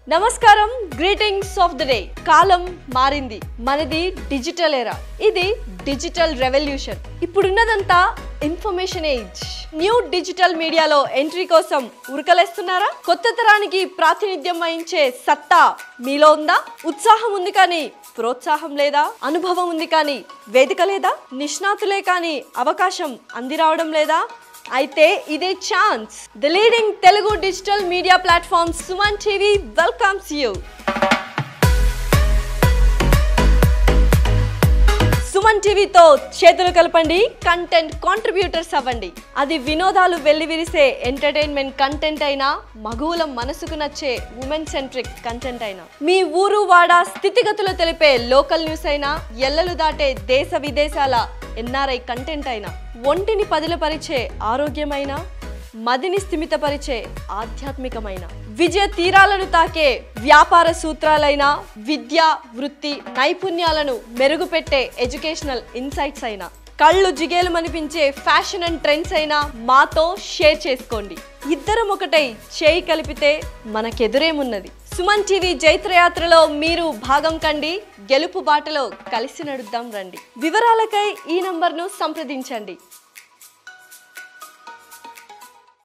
నమస్కారం greetings of the day కాలం మారింది మనది డిజిటల్ ఎరా ఇది డిజిటల్ రెవల్యూషన్ ఇప్పుడున్నదంతా ఇన్ఫర్మేషన్ ఏజ్ న్యూ డిజిటల్ మీడియాలో ఎంట్రీ కోసం ఉరకలేస్తున్నారా కొత్త తరానికి ప్రాతినిధ్యం వహించే సత్తా మీలో ఉందా ఉత్సాహం ఉంది కానీ ప్రోత్సాహం లేదా అనుభవం ఉంది కానీ వేదిక లేదా నిష్ణాతులే కానీ అవకాశం అంది రావడం లేదా అయితే ఇదే chance the leading Telugu digital media platform Suman TV welcomes you Suman టీవీతో చేతులు కలపండి కంటెంట్ కాంట్రిబ్యూటర్స్ అవ్వండి అది వినోదాలు వెల్లివిరిసే ఎంటర్టైన్మెంట్ కంటెంట్ అయినా మగువుల మనసుకు నచ్చే ఉమెన్ సెంట్రిక్ కంటెంట్ అయినా మీ ఊరు వాడ స్థితిగతులు తెలిపే లోకల్ న్యూస్ అయినా ఎల్లలు దాటే దేశ విదేశాల ఎన్ఆర్ఐ కంటెంట్ అయినా ఒంటిని పదిలపరిచే ఆరోగ్యమైన మదిని స్థిమితపరిచే ఆధ్యాత్మికమైన విజయ తీరాలను తాకే వ్యాపార సూత్రాలైన విద్య వృత్తి నైపుణ్యాలను మెరుగుపెట్టే ఎడ్యుకేషనల్ ఇన్సైట్స్ అయినా కళ్ళు జిగేలు అనిపించే ఫ్యాషన్ అండ్ ట్రెండ్స్ అయినా మాతో షేర్ చేసుకోండి ఇద్దరం ఒకటై చేయి కలిపితే మనకెదురేమున్నది సుమన్ టీవీ జైత్రయాత్రలో మీరు భాగం కండి గెలుపు బాటలో కలిసి నడుద్దాం రండి వివరాలకై ఈ నంబర్ను సంప్రదించండి